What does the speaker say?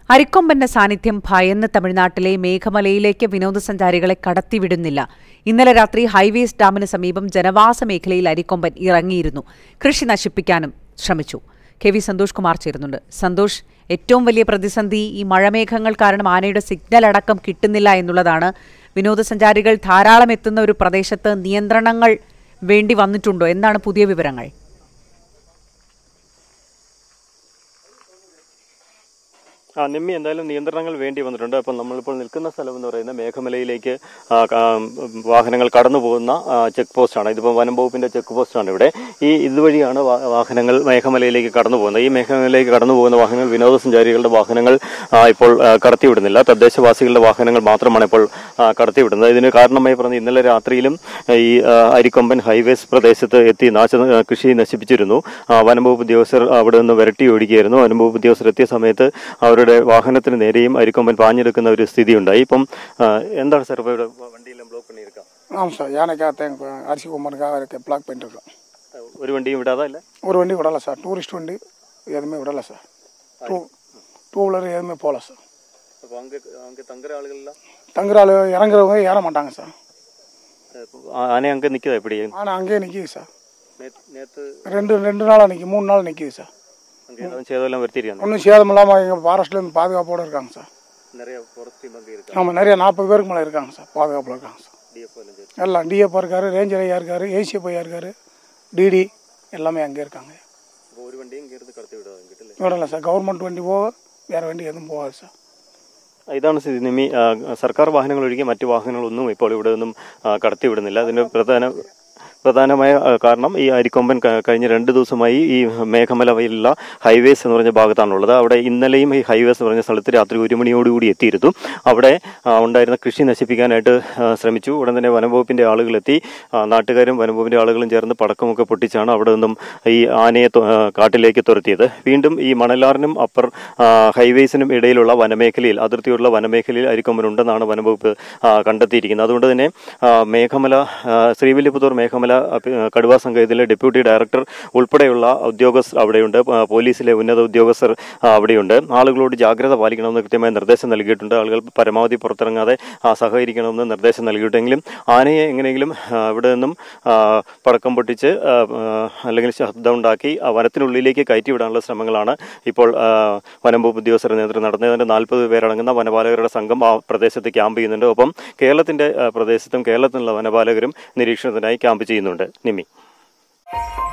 അരിക്കൊമ്പന്റെ സാന്നിധ്യം ഭയന്ന് തമിഴ്നാട്ടിലെ മേഘമലയിലേക്ക് വിനോദസഞ്ചാരികളെ കടത്തിവിടുന്നില്ല ഇന്നലെ രാത്രി ഹൈവേസ് ഡാമിന് സമീപം ജനവാസ മേഖലയിൽ അരിക്കൊമ്പൻ ഇറങ്ങിയിരുന്നു കൃഷി നശിപ്പിക്കാനും ശ്രമിച്ചു കെ വി സന്തോഷ് കുമാർ ചേരുന്നുണ്ട് സന്തോഷ് ഏറ്റവും വലിയ പ്രതിസന്ധി ഈ മഴമേഘങ്ങൾ കാരണം ആനയുടെ സിഗ്നൽ അടക്കം കിട്ടുന്നില്ല എന്നുള്ളതാണ് വിനോദസഞ്ചാരികൾ ധാരാളം എത്തുന്ന ഒരു പ്രദേശത്ത് നിയന്ത്രണങ്ങൾ വേണ്ടി വന്നിട്ടുണ്ടോ എന്താണ് പുതിയ വിവരങ്ങൾ ആ നിമ്മി എന്തായാലും നിയന്ത്രണങ്ങൾ വേണ്ടി വന്നിട്ടുണ്ട് അപ്പം നമ്മളിപ്പോൾ നിൽക്കുന്ന സ്ഥലം എന്ന് പറയുന്നത് മേഘമലയിലേക്ക് ആ, ക- വാഹനങ്ങൾ കടന്നു പോകുന്ന ആ, ചെക്ക് പോസ്റ്റാണ് ഇതിപ്പോൾ വനം വകുപ്പിന്റെ ചെക്ക് പോസ്റ്റാണ് ഇവിടെ ഈ ഇതുവഴിയാണ് വാ- വാഹനങ്ങൾ മേഘമലയിലേക്ക് കടന്നു പോകുന്നത് ഈ മേഘമലയിലേക്ക് കടന്നു പോകുന്ന വാഹനങ്ങൾ വിനോദസഞ്ചാരികളുടെ വാഹനങ്ങൾ ആ, ഇപ്പോൾ ആ, കടത്തിവിടുന്നില്ല തദ്ദേശവാസികളുടെ വാഹനങ്ങൾ മാത്രമാണ് ഇപ്പോൾ ആ, കടത്തിവിടുന്നത് ഇതിന് കാരണമായി പറഞ്ഞ് ഇന്നലെ രാത്രിയിലും ആ, ഈ ആ, അരിക്കൊമ്പൻ ഹൈവേസ് പ്രദേശത്ത് എത്തി നാശ ആ, കൃഷി നശിപ്പിച്ചിരുന്നു ആ, വനം വകുപ്പ് ഉദ്യോഗസ്ഥർ അവിടെ നിന്ന് വിരട്ടി ഓടിക്കുകയായിരുന്നു വനം വകുപ്പ് ഉദ്യോഗസ്ഥർ എത്തിയ സമയത്ത് അവരുടെ വാഹനത്തിന് നേരെയും അരിക്കൊമ്പൻ പാഞ്ഞെടുക്കുന്ന ഒരു സ്ഥിതി ഉണ്ടായി ഇപ്പം ആ, എന്താണ് സാർ ഇപ്പോൾ ഇവിടെ വണ്ടിയെല്ലാം ബ്ലോക്ക് பண்ணியிருக்கான் ஆமாம் சார் யானைக்காக தேங்க அரிசி கொம்பனுக்காக இருக்க பிளாக் பண்ணிட்டுருக்கோம் ഒരു വണ്ടിയും വിടാതെ അല്ല ஒரு வண்டி விடலை சார் டூரிஸ்ட் வண்டி எதுவுமே விடலை சார் டூ டூ வீலர் எதுவுமே போகல சார் അപ്പോൾ അങ്ങ് അങ്ങ് തങ്കര ആളുകളെല്ലാം தங்குற ஆள் இறங்குறவங்க ஏற மாட்டாங்க சார் ആന അങ്ങ് നിൽക്കുക എപ്പിടി ஆனால் அங்கேயே நிற்கிது சார் നേരത്തെ ரெண்டு ரெண்டு நாளாக நிற்கி மூணு நாள் நிற்கிது சார் അങ്ങ് ഏതാനും ചെയ്തെല്ലാം വരുത്തിയിരിക്കുന്നു ஒன்றும் சேதம் இல்லாமல் எங்கள் ஃபாரஸ்ட்லேருந்து பாதுகாப்போடு இருக்காங்க சார் നിറയെ പുറത്ത് മന്ത്രി ഇരിക്കാം ஆமாம் நிறைய நாற்பது பேருக்கு மேலே இருக்காங்க சார் பாதுகாப்பில் இருக்காங்க சார் ഡി എഫ് എല്ലാം ചെയ്തു எல்லாம் டிஎஃப் இருக்காரு ரேஞ்சர் ஐயா இருக்காரு ஏசிஎஃப் ஐயா இருக்காரு டிடி எல்லாமே அங்கே இருக்காங்க അപ്പോൾ ഒരു വണ്ടിയും കയറി കടത്തി വിടാതെ കിട്ടില്ലേ விடலை சார் கவர்மெண்ட் வண்டி போக வேறு வண்டி எதுவும் പോകാது സാർ ഇതാണ് സ്ഥിതി നിമി ആ, സർക്കാർ വാഹനങ്ങൾ ഒഴികെ മറ്റു വാഹനങ്ങളൊന്നും ഇപ്പോൾ ഇവിടെ നിന്നും ആ, കടത്തിവിടുന്നില്ല അതിന് പ്രധാന പ്രധാനമായ ആ, കാരണം ഈ അരിക്കൊമ്പൻ ക- കഴിഞ്ഞ രണ്ട് ദിവസമായി ഈ മേഘമലയിലുള്ള ഹൈവേസ് എന്ന് പറഞ്ഞ ഭാഗത്താണുള്ളത് അവിടെ ഇന്നലെയും ഈ ഹൈവേസ് എന്ന് പറഞ്ഞ സ്ഥലത്ത് രാത്രി ഒരു മണിയോടുകൂടി എത്തിയിരുന്നു അവിടെ ആ, ഉണ്ടായിരുന്ന കൃഷി നശിപ്പിക്കാനായിട്ട് ആ, ശ്രമിച്ചു ഉടൻ തന്നെ വനംവകുപ്പിന്റെ ആളുകൾ എത്തി ആ, നാട്ടുകാരും വനംവകുപ്പിന്റെ ആളുകളും ചേർന്ന് പടക്കമൊക്കെ പൊട്ടിച്ചാണ് അവിടെ നിന്നും ഈ ആനയെ തൊ- ആ, കാട്ടിലേക്ക് തുരത്തിയത് വീണ്ടും ഈ മണലാറിനും അപ്പർ ആ, ഹൈവേസിനും ഇടയിലുള്ള വനമേഖലയിൽ അതിർത്തിയുള്ള വനമേഖലയിൽ അരിക്കൊമ്പനുണ്ടെന്നാണ് വനംവകുപ്പ് ആ, കണ്ടെത്തിയിരിക്കുന്നത് അതുകൊണ്ട് തന്നെ ആ, മേഘമല ആ, ശ്രീവില്ലിപുത്തൂർ മേഘമല ആ, പി- ആ, കടുവ സംഘത്തിലെ ഡെപ്യൂട്ടി ഡയറക്ടർ ഉൾപ്പെടെയുള്ള ഉദ്യോഗസ്ഥർ അവിടെയുണ്ട് ആ, പോലീസിലെ ഉന്നത ഉദ്യോഗസ്ഥർ ആ, അവിടെയുണ്ട് ആളുകളോട് ജാഗ്രത പാലിക്കണമെന്ന് കൃത്യമായ നിർദ്ദേശം നൽകിയിട്ടുണ്ട് ആളുകൾ പരമാവധി പുറത്തിറങ്ങാതെ ആ, സഹകരിക്കണമെന്ന് നിർദ്ദേശം നൽകിയിട്ടുണ്ടെങ്കിലും ആനയെ എങ്ങനെയെങ്കിലും ആ, ഇവിടെ നിന്നും ആ, പടക്കം പൊട്ടിച്ച് ആ, ആ, അല്ലെങ്കിൽ ശബ്ദം ഉണ്ടാക്കി ആ വനത്തിനുള്ളിലേക്ക് കയറ്റിവിടാനുള്ള ശ്രമങ്ങളാണ് ഇപ്പോൾ ആ, വനം വകുപ്പ് ഉദ്യോഗസ്ഥരുടെ നേതൃത്വം നടന്നത് അതിന്റെ നാൽപ്പത് പേരടങ്ങുന്ന വനപാലകരുടെ സംഘം ആ പ്രദേശത്ത് ക്യാമ്പ് ചെയ്യുന്നുണ്ട് ഒപ്പം കേരളത്തിന്റെ ആ, പ്രദേശത്തും കേരളത്തിലുള്ള വനപാലകരും നിരീക്ഷണത്തിനായി ക്യാമ്പ് ചെയ്യുന്നുണ്ട് നിമി